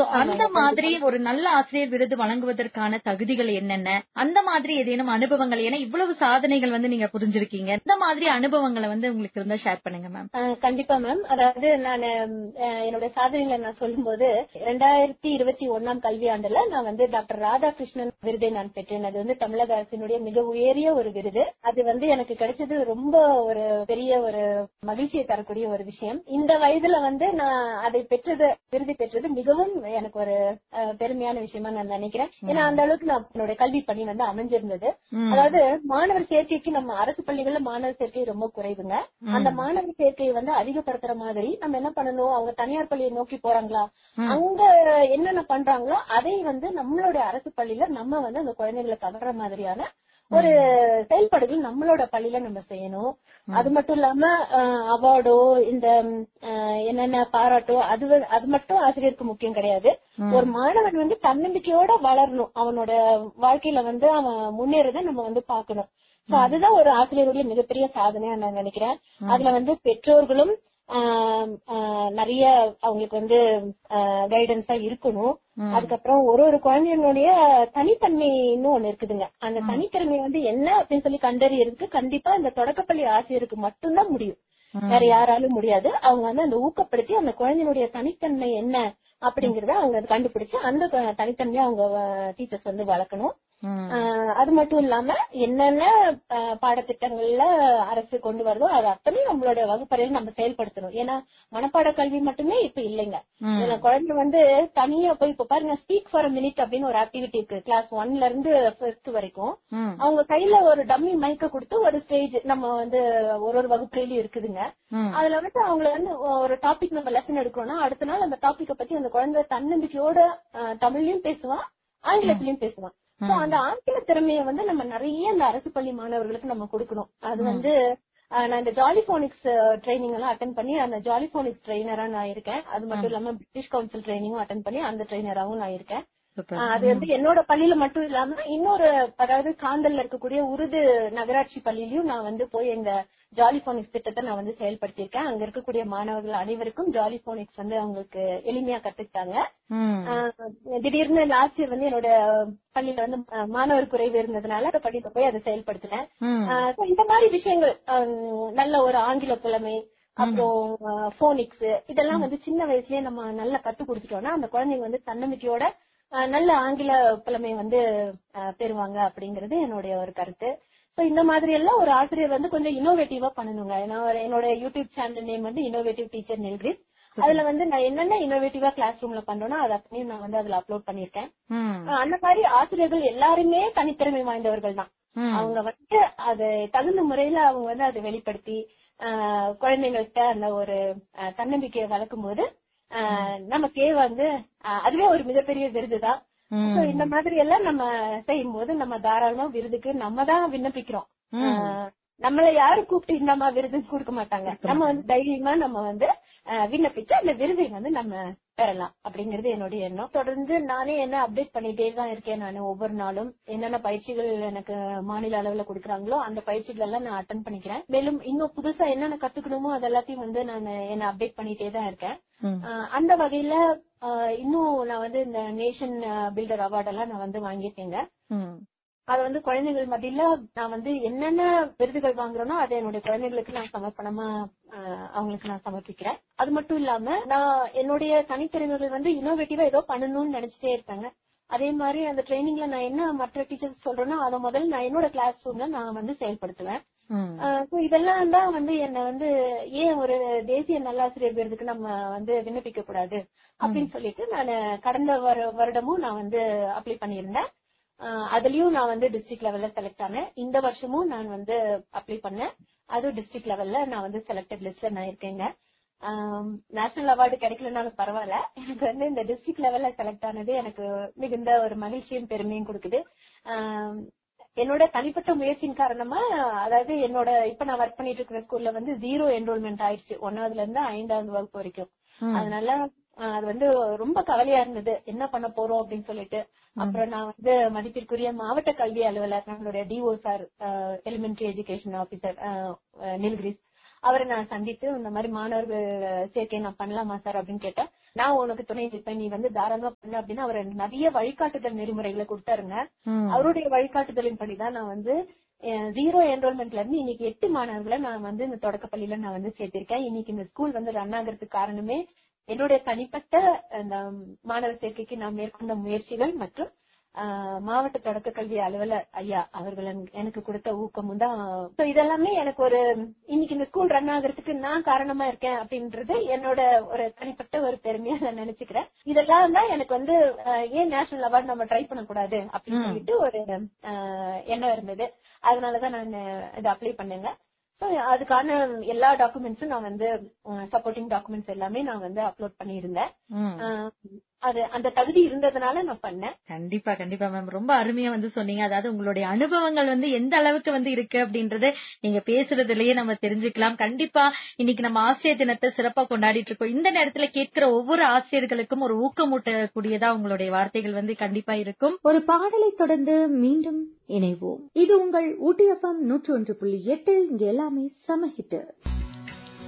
So அந்த மாதிரி ஒரு நல்ல ஆசிரியர் விருது வழங்குவதற்கான தகுதிகள் என்னென்ன அந்த மாதிரி ஏதேனும் அனுபவங்கள் ஏன்னா இவ்வளவு சாதனைகள் வந்து நீங்க புரிஞ்சிருக்கீங்க இந்த மாதிரி அனுபவங்களை வந்து உங்களுக்கு இருந்தா ஷேர் பண்ணுங்க மேம் ஆஹ் கண்டிப்பா மேம் அதாவது நான் என்னோட சாதனைகளை நான் சொல்லும்போது ரெண்டாயிரத்தி இருபத்தி ஒன்னாம் கல்வியாண்டுல நான் வந்து டாக்டர் ராதாகிருஷ்ணன் விருதை நான் பெற்றேன் அது வந்து தமிழக அரசினுடைய மிக உயரிய ஒரு விருது அது வந்து எனக்கு கிடைச்சது ரொம்ப ஒரு பெரிய ஒரு மகிழ்ச்சியை தரக்கூடிய ஒரு விஷயம் இந்த வயதுல வந்து நான் அதை பெற்றது விருது பெற்றது மிகவும் எனக்கு ஒரு அஹ், பெருமையான விஷயமா நான் நினைக்கிறேன் ஏன்னா அந்த அளவுக்கு நான் என்னோட கல்வி பணி வந்து அமைஞ்சிருந்தது ம். அதாவது மாணவர் சேர்க்கைக்கு நம்ம அரசு பள்ளிகள்ல மாணவர் சேர்க்கை ரொம்ப குறைவுங்க அந்த மாணவர் சேர்க்கையை வந்து அதிகப்படுத்துற மாதிரி நம்ம என்ன பண்ணணும் அவங்க தனியார் பள்ளியை நோக்கி போறாங்களா அங்க என்னென்ன பண்றாங்களோ அதை வந்து நம்மளோட அரசு பள்ளியில நம்ம வந்து அந்த குழந்தைகளை கவர்ற மாதிரியான ஒரு செயல்பாடுகள் நம்மளோட பள்ளியில நம்ம செய்யணும் அது மட்டும் இல்லாம அவார்டோ இந்த அஹ், என்னென்ன பாராட்டோ அது வந்து- அது மட்டும் ஆசிரியருக்கு முக்கியம் கிடையாது ஒரு மாணவன் வந்து தன்னம்பிக்கையோட வளரணும் அவனோட வாழ்க்கையில வந்து அவன் முன்னேறத நம்ம வந்து பார்க்கணும் சோ அதுதான் ஒரு ஆசிரியருடைய மிகப்பெரிய சாதனையா நான் நினைக்கிறேன் அதுல வந்து பெற்றோர்களும் ஆஹ் ஆஹ் நிறைய அவங்களுக்கு வந்து கைடன்ஸா இருக்கணும் அதுக்கப்புறம் ஒரு ஒரு குழந்தைங்களுடைய தனித்தன்மைன்னு ஒண்ணு இருக்குதுங்க அந்த தனித்திறமை வந்து என்ன அப்படின்னு சொல்லி கண்டறியறதுக்கு கண்டிப்பா இந்த தொடக்கப்பள்ளி ஆசிரியருக்கு மட்டும்தான் முடியும் வேற யாராலும் முடியாது அவங்க வந்து அந்த ஊக்கப்படுத்தி அந்த குழந்தையினுடைய தனித்தன்மை என்ன அப்படிங்கறத அவங்க கண்டுபிடிச்சு அந்த கு- தனித்தன்மையை அவங்க டீச்சர்ஸ் வந்து வளர்க்கணும் ம். ஆஹ் அது மட்டும் இல்லாம என்னென்ன ஆஹ் பாடத்திட்டங்கள்ல அரசு கொண்டு வருதோ அது அத்தனையும் நம்மளோட வகுப்பறையில நம்ம செயல்படுத்தணும் ஏன்னா மனப்பாட கல்வி மட்டுமே இப்ப இல்லைங்க இதுல குழந்தை வந்து தனியா போய் இப்ப பாருங்க ஸ்பீக் ஃபார் மினிட் அப்படின்னு ஒரு ஆக்டிவிட்டி இருக்கு கிளாஸ் ஒன்ல இருந்து பிப்த் வரைக்கும் ம். அவங்க கையில ஒரு டம்மி மைக்க கொடுத்து ஒரு ஸ்டேஜ் நம்ம வந்து ஒரு ஒரு வகுப்புலயும் இருக்குதுங்க ம். அதுல வந்து அவங்கள வந்து ஒரு டாபிக் நம்ம லெசன் எடுக்கிறோம்னா அடுத்த நாள் அந்த டாபிக்க பத்தி அந்த குழந்தை தன்னம்பிக்கையோட ஆஹ், தமிழ்லயும் பேசுவான் ஆங்கிலத்திலயும் பேசுவான் சோ அந்த ஆங்கில திறமையை வந்து நம்ம நிறைய இந்த அரசு பள்ளி மாணவர்களுக்கு நம்ம கொடுக்கணும் அது வந்து ஆஹ், நான் இந்த ஜாலிபோனிக்ஸ் ட்ரைனிங் எல்லாம் அட்டன் பண்ணி அந்த ஜாலிபோனிக்ஸ் ட்ரைனரா நான் இருக்கேன் அது மட்டும் இல்லாம பிரிட்டிஷ் கவுன்சில் ட்ரைனிங்கும் அட்டன் பண்ணி அந்த ட்ரைனராவும் நான் இருக்கேன் சூப்பர். ஆஹ் அது வந்து என்னோட பள்ளியில மட்டும் இல்லாம இன்னொரு அதாவது காந்தல்ல இருக்கக்கூடிய உருது நகராட்சி பள்ளியிலயும் நான் வந்து போய் இந்த ஜாலிபோனிக்ஸ் திட்டத்தை நான் வந்து செயல்படுத்தியிருக்கேன் அங்க இருக்கக்கூடிய மாணவர்கள் அனைவருக்கும் ஜாலிபோனிக்ஸ் வந்து அவங்களுக்கு எளிமையா கத்துக்கிட்டாங்க ம். ஆஹ் திடீர்னு லாஸ்ட் இயர் வந்து என்னோட பள்ளியில வந்து ஆஹ் மாணவர் குறைவு இருந்ததுனால அந்த பள்ளியில போய் அதை செயல்படுத்தினேன் ம். ஆஹ் so இந்த மாதிரி விஷயங்கள் ஆஹ் நல்ல ஒரு ஆங்கில புலமை அப்புறம் போனிக்ஸ் இதெல்லாம் வந்து சின்ன வயசுலயே நம்ம நல்லா கத்து கொடுத்துட்டோம்னா அந்த குழந்தைங்க வந்து தன்னம்பிக்கையோட ஆஹ் நல்ல ஆங்கில புலமை வந்து ஆஹ் பெறுவாங்க அப்படிங்கறது என்னுடைய ஒரு கருத்து சோ இந்த மாதிரி எல்லாம் ஒரு ஆசிரியர் வந்து கொஞ்சம் இன்னோவேட்டிவா பண்ணணுங்க நான் என்னோட யூடியூப் சேனல் நேம் வந்து இன்னோவேட்டிவ் டீச்சர் நில்கிரிஸ் அதுல வந்து நான் என்னென்ன இன்னோவேட்டிவா கிளாஸ் ரூம்ல பண்றேனோ அது அப்படியே நான் வந்து அதுல அப்லோட் பண்ணிருக்கேன் ம். ஆஹ் அந்த மாதிரி ஆசிரியர்கள் எல்லாருமே தனித்திறமை வாய்ந்தவர்கள் தான் ம். அவங்க வந்து அது தகுந்த முறையில அவங்க வந்து அதை வெளிப்படுத்தி ஆஹ் குழந்தைங்கள்ட்ட அந்த ஒரு ஆஹ் தன்னம்பிக்கையை வளர்க்கும் போது ஆஹ் நமக்கே வந்து ஆஹ் அதுவே ஒரு மிகப்பெரிய விருது தான் ம். So, இந்த மாதிரி எல்லாம் நம்ம செய்யும் போது நம்ம தாராளமா விருதுக்கு நம்ம தான் விண்ணப்பிக்கிறோம் ஆஹ் நம்மள யாரும் கூப்பிட்டு இந்தமா விருது கொடுக்க மாட்டாங்க நம்ம வந்து தைரியமா நம்ம வந்து ஆஹ் விண்ணப்பிச்சு அந்த விருதை வந்து நம்ம பெறலாம் அப்படிங்கறது என்னுடைய எண்ணம் தொடர்ந்து நானே என்ன அப்டேட் பண்ணிட்டே தான் இருக்கேன் நான் ஒவ்வொரு நாளும் என்னென்ன பயிற்சிகள் எனக்கு மாநில அளவுல கொடுக்குறாங்களோ அந்த பயிற்சிகள் எல்லாம் நான் அட்டன் பண்ணிக்கிறேன் மேலும் இன்னும் புதுசா என்னென்ன கத்துக்கணுமோ அது எல்லாத்தையும் வந்து நான் என்ன அப்டேட் பண்ணிட்டே தான் இருக்கேன் ம். ஆஹ் அந்த வகையில ஆஹ் இன்னும் நான் வந்து இந்த நேஷன் பில்டர் அவார்ட் எல்லாம் நான் வந்து வாங்கியிருக்கேங்க ம். அது வந்து குழந்தைகள் மத்தியில நான் வந்து என்னென்ன விருதுகள் வாங்குறேனோ அதை என்னுடைய குழந்தைகளுக்கு நான் சமர்ப்பணமா ஆஹ் அவங்களுக்கு நான் சமர்ப்பிக்கிறேன் அது மட்டும் இல்லாம நான் என்னுடைய தனித்திறமைகள் வந்து இன்னோவேட்டிவா ஏதோ பண்ணணும்னு நினைச்சிட்டே இருக்காங்க அதே மாதிரி அந்த ட்ரைனிங்ல நான் என்ன மற்ற டீச்சர்ஸ் சொல்றேனோ அதை முதல்ல நான் என்னோட கிளாஸ் ரூம்ல நான் வந்து செயல்படுத்துவேன் ம். ஆஹ் so இதெல்லாம் தான் வந்து என்ன வந்து ஏன் ஒரு தேசிய நல்லாசிரியர் விருதுக்கு நம்ம வந்து விண்ணப்பிக்க கூடாது அப்படின்னு சொல்லிட்டு நான் கடந்த வரு- வருடமும் நான் வந்து அப்ளை பண்ணியிருந்தேன் ஆஹ் அதுலயும் நான் வந்து டிஸ்ட்ரிக்ட் லெவல்ல செலக்ட் ஆனேன் இந்த வருஷமும் நான் வந்து அப்ளை பண்ணேன் அதுவும் டிஸ்ட்ரிக்ட் லெவல்ல நான் வந்து செலக்டட் லிஸ்ட்ல நான் இருக்கேங்க நேஷனல் அவார்டு கிடைக்கலனாலும் பரவாயில்ல எனக்கு வந்து இந்த டிஸ்ட்ரிக்ட் லெவல்ல செலக்ட் ஆனது எனக்கு மிகுந்த ஒரு மகிழ்ச்சியும் பெருமையும் கொடுக்குது ஆஹ் என்னோட தனிப்பட்ட முயற்சியின் காரணமா அதாவது என்னோட இப்ப நான் ஒர்க் பண்ணிட்டு இருக்கிற ஸ்கூல்ல வந்து ஜீரோ என்ரோல்மெண்ட் ஆயிடுச்சு ஒன்னாவதுல இருந்து ஐந்தாவது வகுப்பு வரைக்கும் அதனால ஆஹ் அது வந்து ரொம்ப கவலையா இருந்தது என்ன பண்ண போறோம் அப்படின்னு சொல்லிட்டு அப்புறம் நான் வந்து மதிப்பிற்குரிய மாவட்ட கல்வி அலுவலர் நம்மளுடைய D O sir elementary education officer Nilgiris அவரை நான் சந்தித்து இந்த மாதிரி மாணவர்கள் சேர்க்கை நான் பண்ணலாமா சார் அப்படின்னு கேட்டேன் நான் உனக்கு துணை நிற்பேன் நீ வந்து தாராளமா பண்ணு அப்படின்னு அவர் எனக்கு நிறைய வழிகாட்டுதல் நெறிமுறைகளை கொடுத்தாருங்க ம். அவருடைய வழிகாட்டுதலின் படிதான் நான் வந்து ஜீரோ என்ரோல்மெண்ட்ல இருந்து இன்னைக்கு எட்டு மாணவர்களை நான் வந்து இந்த தொடக்கப்பள்ளியில நான் வந்து சேர்த்திருக்கேன் இன்னைக்கு இந்த ஸ்கூல் வந்து ரன் ஆகிறதுக்கு காரணமே என்னுடைய தனிப்பட்ட அந்த மாணவர் சேர்க்கைக்கு நான் மேற்கொண்ட முயற்சிகள் மற்றும் ஆஹ், மாவட்ட தொடக்க கல்வி அலுவலர் ஐயா அவர்கள் எனக்கு- எனக்கு கொடுத்த ஊக்கமும் தான் So இதெல்லாமே எனக்கு ஒரு இன்னைக்கு இந்த ஸ்கூல் ரன் ஆகுறதுக்கு நான் காரணமா இருக்கேன் அப்படின்றது என்னோட ஒரு தனிப்பட்ட ஒரு பெருமையா நான் நினைச்சுக்கிறேன் இதெல்லாம் தான் எனக்கு வந்து ஆஹ், ஏன் நேஷனல் அவார்டு நம்ம ட்ரை பண்ணக்கூடாது அப்படின்னு ம். சொல்லிட்டு ஒரு ஆஹ், எண்ணம் இருந்தது அதனாலதான் நான் இதை அப்ளை பண்ணேங்க சோ அதுக்கான எல்லா டாக்குமெண்ட்ஸும் நான் வந்து சப்போர்ட்டிங் டாக்குமெண்ட்ஸ் எல்லாமே நான் வந்து அப்லோட் பண்ணியிருந்தேன் ம். ஆஹ், அது அந்த தகுதி இருந்ததுனால நான் பண்ணேன் கண்டிப்பா கண்டிப்பா மேம் ரொம்ப அருமையா வந்து சொன்னீங்க அதாவது உங்களுடைய அனுபவங்கள் வந்து எந்த அளவுக்கு வந்து இருக்கு அப்படின்றத நீங்க பேசுறதுலயே நம்ம தெரிஞ்சுக்கலாம் கண்டிப்பா இன்னைக்கு நம்ம ஆசிரியர் தினத்தை சிறப்பா கொண்டாடிட்டு இருக்கோம் இந்த நேரத்துல கேட்கிற ஒவ்வொரு ஆசிரியர்களுக்கும் ஒரு ஊக்கமூட்டக்கூடியதா உங்களுடைய வார்த்தைகள் வந்து கண்டிப்பா இருக்கும் ஒரு பாடலை தொடர்ந்து மீண்டும் இணைவோம் இது உங்கள் ஊட்டி எஃப்எம் நூற்றி ஒன்று புள்ளி எட்டு இங்க எல்லாமே சம ஹிட்டு